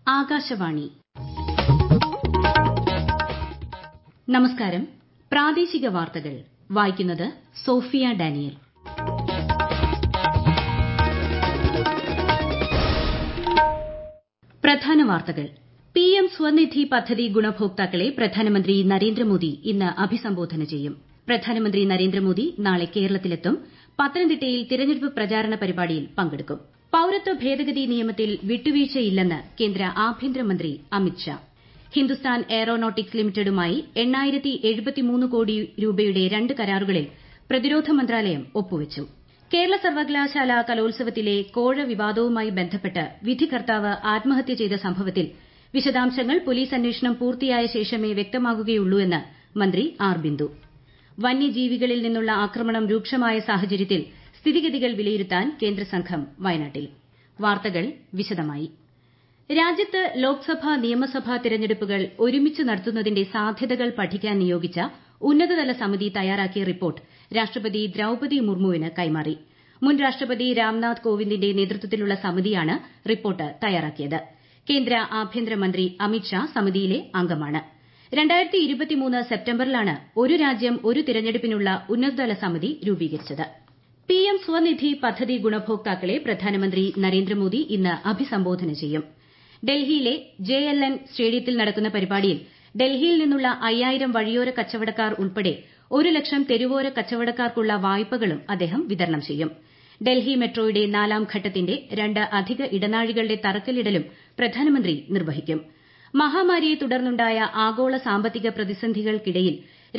ആകാശവാണി നമസ്കാരം പ്രാദേശിക വാർത്തകൾ വായിക്കുന്നത് സോഫിയ ഡാനിയൽ പ്രധാന വാർത്തകൾ പിഎം സ്വനിധി പദ്ധതി ഗുണഭോക്താക്കളെ പ്രധാനമന്ത്രി നരേന്ദ്രമോദി ഇന്ന് അഭിസംബോധന ചെയ്യും പ്രധാനമന്ത്രി നരേന്ദ്രമോദി നാളെ കേരളത്തിലെത്തും പത്തനംതിട്ടയിൽ തിരഞ്ഞെടുപ്പ് പ്രചാരണ പരിപാടിയിൽ പങ്കെടുക്കും പൌരത്വ ഭേദഗതി നിയമത്തിൽ വിട്ടുവീഴ്ചയില്ലെന്ന് കേന്ദ്ര ആഭ്യന്തരമന്ത്രി അമിത് ഷാ ഹിന്ദുസ്ഥാൻ എയ്റോനോട്ടിക്സ് ലിമിറ്റഡുമായി കോടി രൂപയുടെ രണ്ട് കരാറുകളിൽ പ്രതിരോധ മന്ത്രാലയം ഒപ്പുവച്ചു കേരള സർവകലാശാല കലോത്സവത്തിലെ കോഴ വിവാദവുമായി ബന്ധപ്പെട്ട് വിധികർത്താവ് ആത്മഹത്യ ചെയ്ത സംഭവത്തിൽ വിശദാംശങ്ങൾ പോലീസ് അന്വേഷണം പൂർത്തിയായ ശേഷമേ വ്യക്തമാകുകയുള്ളൂ എന്ന് മന്ത്രി ആർ ബിന്ദു വന്യജീവികളിൽ നിന്നുള്ള ആക്രമണം രൂക്ഷമായ സാഹചര്യത്തിൽ സ്ഥിതിഗതികൾ വിലയിരുത്താൻ കേന്ദ്രസംഘം വയനാട്ടിൽ വാർത്തകൾ വിശദമായി രാജ്യത്ത് ലോക്സഭാ നിയമസഭാ തിരഞ്ഞെടുപ്പുകൾ ഒരുമിച്ച് നടത്തുന്നതിന്റെ സാധ്യതകൾ പഠിക്കാൻ നിയോഗിച്ച ഉന്നതതല സമിതി തയ്യാറാക്കിയ റിപ്പോർട്ട് രാഷ്ട്രപതി ദ്രൌപതി മുർമുവിന് കൈമാറി മുൻ രാഷ്ട്രപതി രാംനാഥ് കോവിന്ദിന്റെ നേതൃത്വത്തിലുള്ള സമിതിയാണ് റിപ്പോർട്ട് തയ്യാറാക്കിയത് കേന്ദ്ര ആഭ്യന്തരമന്ത്രി അമിത് ഷാ സമിതിയിലെ അംഗമാണ് സെപ്റ്റംബറിലാണ് ഒരു രാജ്യം ഒരു തിരഞ്ഞെടുപ്പിനുള്ള ഉന്നതതല സമിതി രൂപീകരിച്ചത് പിഎം സ്വനിധി പദ്ധതി ഗുണഭോക്താക്കളെ പ്രധാനമന്ത്രി നരേന്ദ്രമോദി ഇന്ന് അഭിസംബോധന ചെയ്യും ഡൽഹിയിലെ ജെ എൽ എൻ സ്റ്റേഡിയത്തിൽ നടക്കുന്ന പരിപാടിയിൽ ഡൽഹിയിൽ നിന്നുള്ള അയ്യായിരം വഴിയോര കച്ചവടക്കാർ ഉൾപ്പെടെ ഒരു ലക്ഷം തെരുവോര കച്ചവടക്കാർക്കുള്ള വായ്പകളും അദ്ദേഹം വിതരണം ചെയ്യും ഡൽഹി മെട്രോയുടെ നാലാം ഘട്ടത്തിന്റെ രണ്ട് അധിക ഇടനാഴികളുടെ തറക്കല്ലിടലും പ്രധാനമന്ത്രി നിർവഹിക്കും മഹാമാരിയെ തുടർന്നുണ്ടായ ആഗോള സാമ്പത്തിക പ്രതിസന്ധികൾക്കിടയിൽ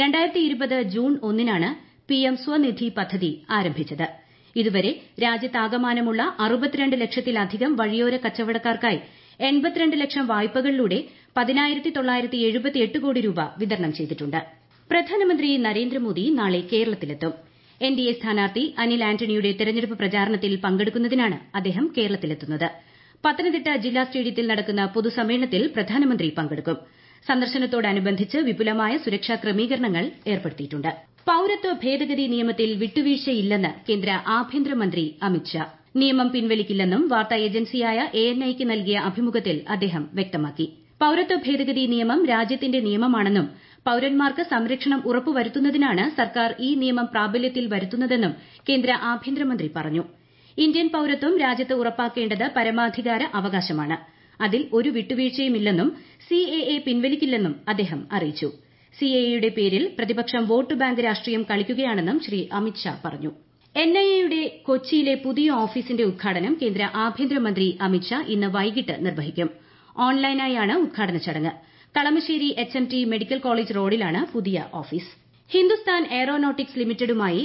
ജൂൺ ഒന്നിനാണ് പിഎം സ്വനിധി പദ്ധതി ആരംഭിച്ചത് ഇതുവരെ രാജ്യത്താകമാനമുള്ള അറുപത്തിരണ്ട് ലക്ഷത്തിലധികം വഴിയോര കച്ചവടക്കാർക്കായി എൺപത്തിരണ്ട് ലക്ഷം വായ്പകളിലൂടെ പതിനായിരത്തി തൊള്ളായിരത്തി എഴുപത്തിയെട്ട് കോടി രൂപ വിതരണം ചെയ്തിട്ടുണ്ട് പ്രധാനമന്ത്രി നരേന്ദ്രമോദി നാളെ കേരളത്തിലെത്തും എൻഡിഎ സ്ഥാനാർത്ഥി അനിൽ ആന്റണിയുടെ തെരഞ്ഞെടുപ്പ് പ്രചാരണത്തിൽ പങ്കെടുക്കുന്നതിനാണ് അദ്ദേഹം കേരളത്തിലെത്തുന്നത് പത്തനംതിട്ട ജില്ലാ സ്റ്റേഡിയത്തിൽ നടക്കുന്ന പൊതുസമ്മേളനത്തിൽ പ്രധാനമന്ത്രി പങ്കെടുക്കും സന്ദർശനത്തോടനുബന്ധിച്ച് വിപുലമായ സുരക്ഷാ ക്രമീകരണങ്ങൾ ഏർപ്പെടുത്തിയിട്ടുണ്ട് പൌരത്വ ഭേദഗതി നിയമത്തിൽ വിട്ടുവീഴ്ചയില്ലെന്ന് കേന്ദ്ര ആഭ്യന്തരമന്ത്രി അമിത് ഷാ നിയമം പിൻവലിക്കില്ലെന്നും വാർത്താ ഏജൻസിയായ എഎൻഐക്ക് നൽകിയ അഭിമുഖത്തിൽ അദ്ദേഹം വ്യക്തമാക്കി പൌരത്വ ഭേദഗതി നിയമം രാജ്യത്തിന്റെ നിയമമാണെന്നും പൌരന്മാർക്ക് സംരക്ഷണം ഉറപ്പുവരുത്തുന്നതിനാണ് സർക്കാർ ഈ നിയമം പ്രാബല്യത്തിൽ വരുത്തുന്നതെന്നും കേന്ദ്ര ആഭ്യന്തരമന്ത്രി പറഞ്ഞു ഇന്ത്യൻ പൌരത്വം രാജ്യത്ത് ഉറപ്പാക്കേണ്ടത് പരമാധികാര അവകാശമാണ് അതിൽ ഒരു വിട്ടുവീഴ്ചയുമില്ലെന്നും സിഎഎ പിൻവലിക്കില്ലെന്നും അദ്ദേഹം അറിയിച്ചു സിഎഎയുടെ പേരിൽ പ്രതിപക്ഷം വോട്ട് ബാങ്ക് രാഷ്ട്രീയം കളിക്കുകയാണെന്നും ശ്രീ അമിത് ഷാ പറഞ്ഞു എൻഐഎയുടെ കൊച്ചിയിലെ പുതിയ ഓഫീസിന്റെ ഉദ്ഘാടനം കേന്ദ്ര ആഭ്യന്തരമന്ത്രി അമിത് ഷാ ഇന്ന് വൈകിട്ട് നിർവഹിക്കും ഓൺലൈനായാണ് ഉദ്ഘാടന ചടങ്ങ് Kalamassery H M T medical college റോഡിലാണ് പുതിയ ഓഫീസ് ഹിന്ദുസ്ഥാൻ എയ്റോനോട്ടിക്സ് ലിമിറ്റഡുമായി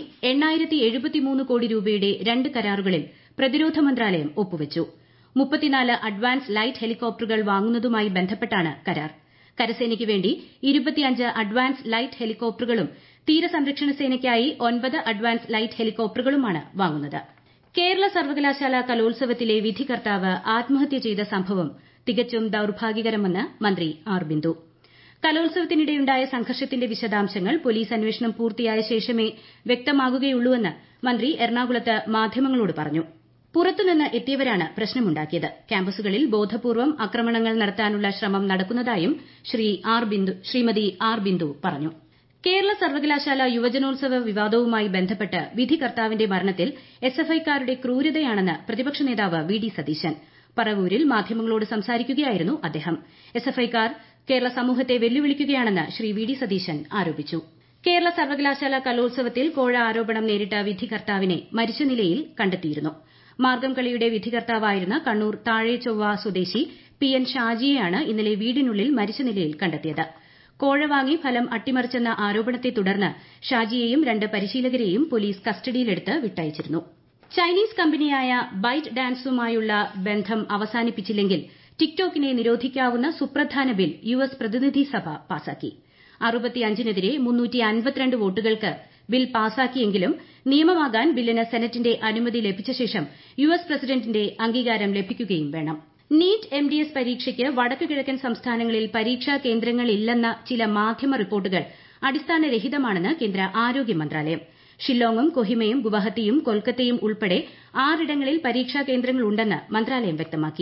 കോടി രൂപയുടെ രണ്ട് കരാറുകളിൽ പ്രതിരോധ മന്ത്രാലയം ഒപ്പുവച്ചു മുപ്പത്തിനാല് അഡ്വാൻസ് ലൈറ്റ് ഹെലികോപ്റ്ററുകൾ വാങ്ങുന്നതുമായി ബന്ധപ്പെട്ടാണ് കരാർ കരസേനയ്ക്ക് വേണ്ടി ഇരുപത്തിയഞ്ച് അഡ്വാൻസ് ലൈറ്റ് ഹെലികോപ്റ്ററുകളും തീരസംരക്ഷണ സേനയ്ക്കായി ഒൻപത് അഡ്വാൻസ് ലൈറ്റ് ഹെലികോപ്റ്ററുകളുമാണ് വാങ്ങുന്നത് കേരള സർവകലാശാല കലോത്സവത്തിലെ വിധികർത്താവ് ആത്മഹത്യ ചെയ്ത സംഭവം തികച്ചും ദൌർഭാഗ്യകരമെന്ന് മന്ത്രി ആർ ബിന്ദു കലോത്സവത്തിനിടെയുണ്ടായ സംഘർഷത്തിന്റെ വിശദാംശങ്ങൾ പോലീസ് അന്വേഷണം പൂർത്തിയായ ശേഷമേ വ്യക്തമാകുകയുള്ളൂവെന്ന് മന്ത്രി എറണാകുളത്ത് മാധ്യമങ്ങളോട് പറഞ്ഞു പുറത്തുനിന്ന് എത്തിയവരാണ് പ്രശ്നമുണ്ടാക്കിയത് ക്യാമ്പസുകളിൽ ബോധപൂർവം ആക്രമണങ്ങൾ നടത്താനുള്ള ശ്രമം നടക്കുന്നതായും ശ്രീമതി ആർ ബിന്ദു പറഞ്ഞു കേരള സർവകലാശാല യുവജനോത്സവ വിവാദവുമായി ബന്ധപ്പെട്ട് വിധികർത്താവിന്റെ മരണത്തിൽ എസ്എഫ്ഐക്കാരുടെ ക്രൂരതയാണെന്ന് പ്രതിപക്ഷ നേതാവ് വി ഡി സതീശൻ പറവൂരിൽ മാധ്യമങ്ങളോട് സംസാരിക്കുകയായിരുന്നു അദ്ദേഹം എസ്എഫ്ഐക്കാർ കേരള സമൂഹത്തെ വെല്ലുവിളിക്കുകയാണെന്ന് ശ്രീ വി ഡി സതീശൻ ആരോപിച്ചു കേരള സർവകലാശാല കലോത്സവത്തിൽ കോഴ ആരോപണം നേരിട്ട വിധികർത്താവിനെ മരിച്ച നിലയിൽ കണ്ടെത്തിയിരുന്നു മാർഗംകളിയുടെ വിധികർത്താവായിരുന്ന കണ്ണൂർ താഴെചൊവ്വ സ്വദേശി പി എൻ ഷാജിയെയാണ് ഇന്നലെ വീടിനുള്ളിൽ മരിച്ച നിലയിൽ കണ്ടെത്തിയത് കോഴ വാങ്ങി ഫലം അട്ടിമറിച്ചെന്ന ആരോപണത്തെ തുടർന്ന് ഷാജിയെയും രണ്ട് പരിശീലകരെയും പോലീസ് കസ്റ്റഡിയിലെടുത്ത് വിട്ടയച്ചിരുന്നു ചൈനീസ് കമ്പനിയായ ബൈറ്റ് ഡാൻസുമായുള്ള ബന്ധം അവസാനിപ്പിച്ചില്ലെങ്കിൽ ടിക്ടോക്കിനെ നിരോധിക്കാവുന്ന സുപ്രധാന ബിൽ യുഎസ് പ്രതിനിധി സഭ പാസാക്കി അറുപത്തിയഞ്ചിനെതിരെ വോട്ടുകൾക്ക് ബിൽ പാസാക്കിയെങ്കിലും നിയമമാകാൻ ബില്ലിന് സെനറ്റിന്റെ അനുമതി ലഭിച്ച ശേഷം യുഎസ് പ്രസിഡന്റിന്റെ അംഗീകാരം ലഭിക്കുകയും വേണം നീറ്റ് എം ഡി എസ് പരീക്ഷയ്ക്ക് വടക്ക് കിഴക്കൻ സംസ്ഥാനങ്ങളിൽ പരീക്ഷാ കേന്ദ്രങ്ങളില്ലെന്ന ചില മാധ്യമ റിപ്പോർട്ടുകൾ അടിസ്ഥാനരഹിതമാണെന്ന് കേന്ദ്ര ആരോഗ്യ മന്ത്രാലയം ഷില്ലോങ്ങും കൊഹിമയും ഗുവാഹത്തിയും കൊൽക്കത്തയും ഉൾപ്പെടെ ആറിടങ്ങളിൽ പരീക്ഷാ കേന്ദ്രങ്ങളുണ്ടെന്ന് മന്ത്രാലയം വ്യക്തമാക്കി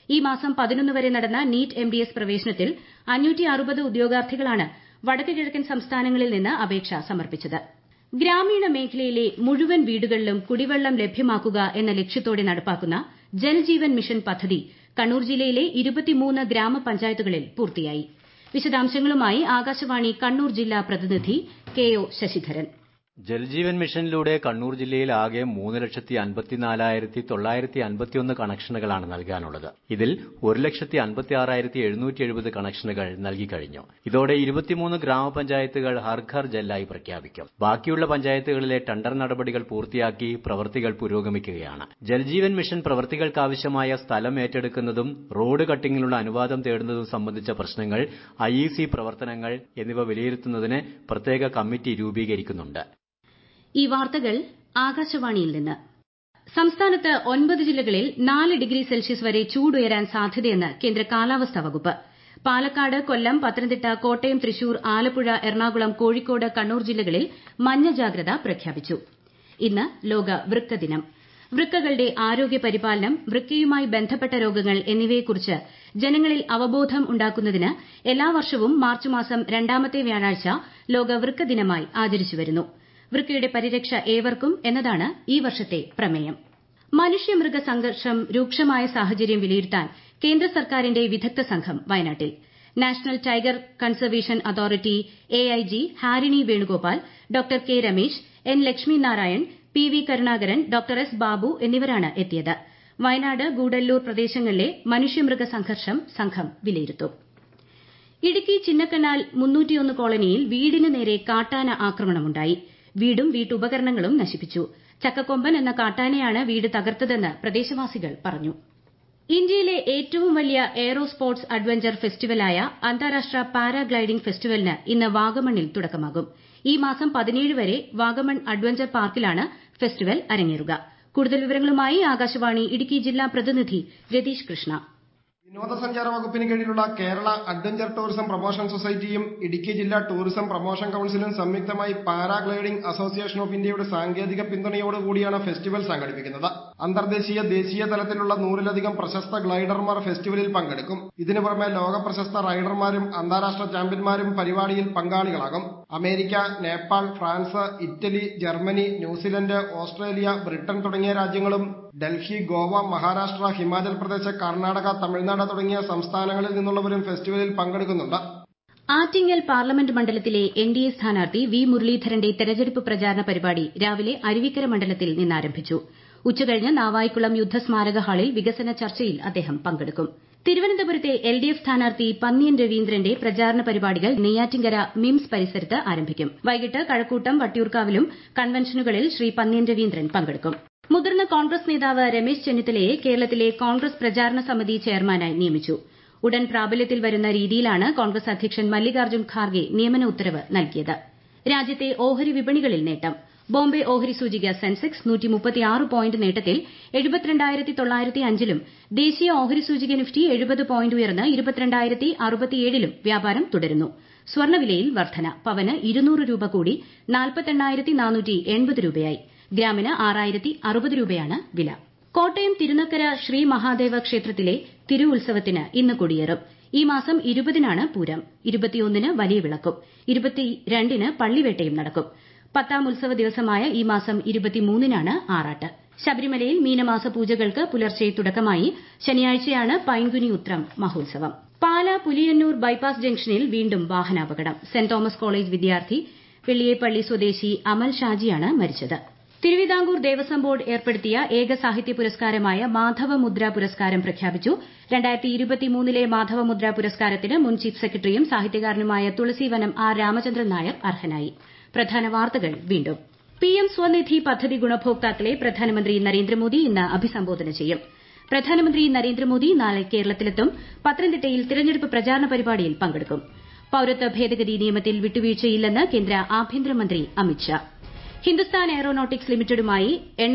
ഈ മാസം പതിനൊന്ന് വരെ നടന്ന നീറ്റ് എം ഡി എസ് പ്രവേശനത്തിൽ ഉദ്യോഗാർത്ഥികളാണ് വടക്ക് കിഴക്കൻ സംസ്ഥാനങ്ങളിൽ നിന്ന് അപേക്ഷ സമർപ്പിച്ചത് ഗ്രാമീണ മേഖലയിലെ മുഴുവൻ വീടുകളിലും കുടിവെള്ളം ലഭ്യമാക്കുക എന്ന ലക്ഷ്യത്തോടെ നടപ്പാക്കുന്ന ജൽജീവൻ മിഷൻ പദ്ധതി കണ്ണൂർ ജില്ലയിലെ ഗ്രാമപഞ്ചായത്തുകളിൽ പൂർത്തിയായി വിശദാംശങ്ങളുമായി ആകാശവാണി കണ്ണൂർ ജില്ലാ പ്രതിനിധി കെ ഒ ശശിധരൻ ജൽജീവൻ മിഷനിലൂടെ കണ്ണൂർ ജില്ലയിൽ ആകെ മൂന്ന് ലക്ഷത്തി അൻപത്തിനാലായിരത്തി തൊള്ളായിരത്തി അൻപത്തിയൊന്ന് കണക്ഷനുകളാണ് നൽകാനുള്ളത് ഇതിൽ ഒരു ലക്ഷത്തി അൻപത്തി ആറായിരത്തി എഴുന്നൂറ്റി എഴുപത് കണക്ഷനുകൾ നൽകിക്കഴിഞ്ഞു ഇതോടെ ഇരുപത്തിമൂന്ന് ഗ്രാമപഞ്ചായത്തുകൾ ഹർ ഘർ ജല്ലായി പ്രഖ്യാപിക്കും ബാക്കിയുള്ള പഞ്ചായത്തുകളിലെ ടെൻഡർ നടപടികൾ പൂർത്തിയാക്കി പ്രവൃത്തികൾ പുരോഗമിക്കുകയാണ് ജൽജീവൻ മിഷൻ പ്രവൃത്തികൾക്കാവശ്യമായ സ്ഥലം ഏറ്റെടുക്കുന്നതും റോഡ് കട്ടിങ്ങിനുള്ള അനുവാദം തേടുന്നതും സംബന്ധിച്ച പ്രശ്നങ്ങൾ ഐ പ്രവർത്തനങ്ങൾ എന്നിവ വിലയിരുത്തുന്നതിന് പ്രത്യേക കമ്മിറ്റി രൂപീകരിക്കുന്നുണ്ട് ഈ വാർത്തകൾ ആകാശവാണിയിൽ നിന്ന് സംസ്ഥാനത്ത് ഒൻപത് ജില്ലകളിൽ നാല് ഡിഗ്രി സെൽഷ്യസ് വരെ ചൂടുയരാൻ സാധ്യതയെന്ന് കേന്ദ്ര കാലാവസ്ഥാ വകുപ്പ് പാലക്കാട് കൊല്ലം പത്തനംതിട്ട കോട്ടയം തൃശൂർ ആലപ്പുഴ എറണാകുളം കോഴിക്കോട് കണ്ണൂർ ജില്ലകളിൽ മഞ്ഞ ജാഗ്രത പ്രഖ്യാപിച്ചു ഇന്ന് ലോക വൃക്ക ദിനം വൃക്കകളുടെ ആരോഗ്യ പരിപാലനം വൃക്കയുമായി ബന്ധപ്പെട്ട രോഗങ്ങൾ എന്നിവയെക്കുറിച്ച് ജനങ്ങളിൽ അവബോധം ഉണ്ടാക്കുന്നതിന് എല്ലാ വർഷവും മാർച്ച് മാസം രണ്ടാമത്തെ വ്യാഴാഴ്ച ലോക വൃക്ക ദിനമായി ആചരിച്ചുവരുന്നു വൃക്കയുടെ പരിരക്ഷ ഏവർക്കും എന്നതാണ് ഈ വർഷത്തെ പ്രമേയം മനുഷ്യ മൃഗ സംഘർഷം രൂക്ഷമായ സാഹചര്യം വിലയിരുത്താൻ കേന്ദ്ര സർക്കാരിന്റെ വിദഗ്ധ സംഘം വയനാട്ടിൽ national tiger conservation authority AIG Harini Venugopal doctor K Ramesh N Lakshmi Narayan P V Karunakaran doctor S Babu എന്നിവരാണ് എത്തിയത് വയനാട് ഗൂഡല്ലൂർ പ്രദേശങ്ങളിലെ മനുഷ്യമൃഗ സംഘർഷം സംഘം വിലയിരുത്തും ഇടുക്കി ചിന്നക്കനാൽ മുന്നൂറ്റിയൊന്ന് കോളനിയിൽ വീടിന് നേരെ കാട്ടാന ആക്രമണമുണ്ടായി വീടും വീട്ടുപകരണങ്ങളും നശിപ്പിച്ചു ചക്കക്കൊമ്പൻ എന്ന കാട്ടാനയാണ് വീട് തകർത്തതെന്ന് പ്രദേശവാസികൾ പറഞ്ഞു ഇന്ത്യയിലെ ഏറ്റവും വലിയ എയ്റോ സ്പോർട്സ് അഡ്വഞ്ചർ ഫെസ്റ്റിവലായ അന്താരാഷ്ട്ര പാരാഗ്ലൈഡിംഗ് ഫെസ്റ്റിവലിന് ഇന്ന് വാഗമണിൽ തുടക്കമാകും ഈ മാസം പതിനേഴ് വരെ വാഗമൺ അഡ്വഞ്ചർ പാർക്കിലാണ് ഫെസ്റ്റിവൽ അരങ്ങേറുക കൂടുതൽ വിവരങ്ങളുമായി ആകാശവാണി ഇടുക്കി ജില്ലാ പ്രതിനിധി രതീഷ് കൃഷ്ണ വിനോദസഞ്ചാര വകുപ്പിന് കീഴിലുള്ള കേരള അഡ്വഞ്ചർ ടൂറിസം പ്രൊമോഷൻ സൊസൈറ്റിയും ഇടുക്കി ജില്ലാ ടൂറിസം പ്രൊമോഷൻ കൌൺസിലും സംയുക്തമായി പാരാഗ്ലൈഡിംഗ് അസോസിയേഷൻ ഓഫ് ഇന്ത്യയുടെ സാങ്കേതിക പിന്തുണയോടുകൂടിയാണ് ഫെസ്റ്റിവൽ സംഘടിപ്പിക്കുന്നത് അന്തർദേശീയ ദേശീയ തലത്തിലുള്ള നൂറിലധികം പ്രശസ്ത ഗ്ലൈഡർമാർ ഫെസ്റ്റിവലിൽ പങ്കെടുക്കും ഇതിനു പുറമെ ലോക പ്രശസ്ത റൈഡർമാരും അന്താരാഷ്ട്ര ചാമ്പ്യന്മാരും പരിപാടിയിൽ പങ്കാളികളാകും America Nepal France Italy Germany New Zealand Australia Britain തുടങ്ങിയ രാജ്യങ്ങളും ഡൽഹി ഗോവ മഹാരാഷ്ട്ര ഹിമാചൽ പ്രദേശ് കർണാടക തമിഴ്നാട് തുടങ്ങിയ സംസ്ഥാനങ്ങളിൽ നിന്നുള്ളവരും ഫെസ്റ്റിവലിൽ പങ്കെടുക്കുന്നുണ്ട് ആറ്റിങ്ങൽ പാർലമെന്റ് മണ്ഡലത്തിലെ എൻ ഡി എ സ്ഥാനാർത്ഥി വി മുരളീധരന്റെ തെരഞ്ഞെടുപ്പ് പ്രചാരണ പരിപാടി രാവിലെ അരുവിക്കര മണ്ഡലത്തിൽ നിന്നാരംഭിച്ചു ഉച്ചകഴിഞ്ഞ് നാവായിക്കുളം യുദ്ധസ്മാരക ഹാളിൽ വികസന ചർച്ചയിൽ അദ്ദേഹം പങ്കെടുക്കും തിരുവനന്തപുരത്തെ എൽ ഡി എഫ് സ്ഥാനാർത്ഥി പന്ന്യൻ രവീന്ദ്രന്റെ പ്രചാരണ പരിപാടികൾ നെയ്യാറ്റിൻകര മിംസ് പരിസരത്ത് ആരംഭിക്കും വൈകിട്ട് കഴക്കൂട്ടം വട്ടിയൂർക്കാവിലും കൺവെൻഷനുകളിൽ ശ്രീ പന്ന്യൻ രവീന്ദ്രൻ പങ്കെടുക്കും മുതിർന്ന കോൺഗ്രസ് നേതാവ് രമേശ് ചെന്നിത്തലയെ കേരളത്തിലെ കോൺഗ്രസ് പ്രചാരണ സമിതി ചെയർമാനായി നിയമിച്ചു ഉടൻ പ്രാബല്യത്തിൽ വരുന്ന രീതിയിലാണ് കോൺഗ്രസ് അധ്യക്ഷൻ മല്ലികാർജ്ജുൻ ഖാർഗെ നിയമന ഉത്തരവ് നൽകിയത് രാജ്യത്തെ ഓഹരി വിപണികളിൽ നേട്ടം ബോംബെ ഓഹരി സൂചിക സെൻസെക്സ് പോയിന്റ് നേട്ടത്തിൽ ലും ദേശീയ ഓഹരി സൂചിക നിഫ്റ്റി എഴുപത് പോയിന്റ് ഉയർന്ന് ഇരുപത്തിരണ്ടായിരത്തി അറുപത്തിയേഴിലും വ്യാപാരം തുടരുന്നു സ്വർണ്ണവിലയിൽ വർധന പവന് ഇരുന്നൂറ് രൂപ കൂടി നാൽപ്പത്തെണ്ണായിരത്തി നാനൂറ്റി എൺപത് രൂപയായി ഗ്രാമിന് ആറായിരത്തി അറുപത് രൂപയാണ് വില കോട്ടയം തിരുനക്കര ശ്രീ മഹാദേവ ക്ഷേത്രത്തിലെ തിരു ഉത്സവത്തിന് ഇന്ന് കൊടിയേറും ഈ മാസം ഇരുപതിനാണ് പൂരം ഇരുപത്തിയൊന്നിന് വലിയ വിളക്കും ഇരുപത്തിരണ്ടിന് പള്ളിവേട്ടയും നടക്കും പത്താം ഉത്സവ ദിവസമായ ഈ മാസം ഇരുപത്തിമൂന്നിനാണ് ആറാട്ട് ശബരിമലയിൽ മീനമാസ പൂജകൾക്ക് പുലർച്ചെ തുടക്കമായി ശനിയാഴ്ചയാണ് പൈങ്കുനി ഉത്രം മഹോത്സവം പാലാ പുലിയന്നൂർ ബൈപ്പാസ് ജംഗ്ഷനിൽ വീണ്ടും വാഹനാപകടം സെന്റ് തോമസ് കോളേജ് വിദ്യാർത്ഥി വെള്ളിയേപ്പള്ളി സ്വദേശി അമൽ ഷാജിയാണ് മരിച്ചത് തിരുവിതാംകൂർ ദേവസ്വം ബോർഡ് ഏർപ്പെടുത്തിയ ഏക സാഹിത്യ പുരസ്കാരമായ മാധവമുദ്ര പുരസ്കാരം പ്രഖ്യാപിച്ചു ലെ മാധവമുദ്ര പുരസ്കാരത്തിന് മുൻ ചീഫ് സെക്രട്ടറിയും സാഹിത്യകാരനുമായ തുളസീവനം ആർ രാമചന്ദ്രൻ നായർ അർഹനായി പ്രധാന വാർത്തകൾ വീണ്ടും പിഎം സ്വനിധി പദ്ധതി ഗുണഭോക്താക്കളെ പ്രധാനമന്ത്രി നരേന്ദ്രമോദി ഇന്ന് അഭിസംബോധന ചെയ്യും പ്രധാനമന്ത്രി നരേന്ദ്രമോദി നാളെ കേരളത്തിലെത്തും പത്തനംതിട്ടയിൽ തിരഞ്ഞെടുപ്പ് പ്രചാരണ പരിപാടിയിൽ പങ്കെടുക്കും പൌരത്വ ഭേദഗതി നിയമത്തിൽ വിട്ടുവീഴ്ചയില്ലെന്ന് കേന്ദ്ര ആഭ്യന്തരമന്ത്രി അമിത്ഷാ ഹിന്ദുസ്ഥാൻ എയ്റോനോട്ടിക്സ് ലിമിറ്റഡുമായി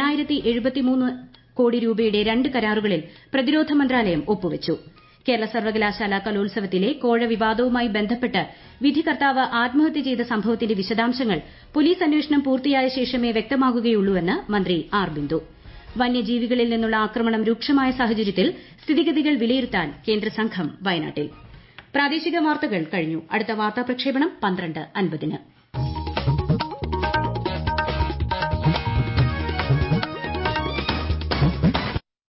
കോടി രൂപയുടെ രണ്ട് കരാറുകളിൽ പ്രതിരോധ മന്ത്രാലയം ഒപ്പുവച്ചു കേരള സർവകലാശാല കലോത്സവത്തിലെ കോഴ വിവാദവുമായി ബന്ധപ്പെട്ട് വിധികർത്താവ് ആത്മഹത്യ ചെയ്ത സംഭവത്തിന്റെ വിശദാംശങ്ങൾ പോലീസ് അന്വേഷണം പൂർത്തിയായ ശേഷമേ വ്യക്തമാകുകയുള്ളൂവെന്ന് മന്ത്രി ആർ ബിന്ദു വന്യജീവികളിൽ നിന്നുള്ള ആക്രമണം രൂക്ഷമായ സാഹചര്യത്തിൽ സ്ഥിതിഗതികൾ വിലയിരുത്താൻ കേന്ദ്ര സംഘം വയനാട്ടിൽ പ്രാദേശിക വാർത്തകൾ കഴിഞ്ഞു അടുത്ത വാർത്താ പ്രക്ഷേപണം പന്ത്രണ്ട് അൻപതിന്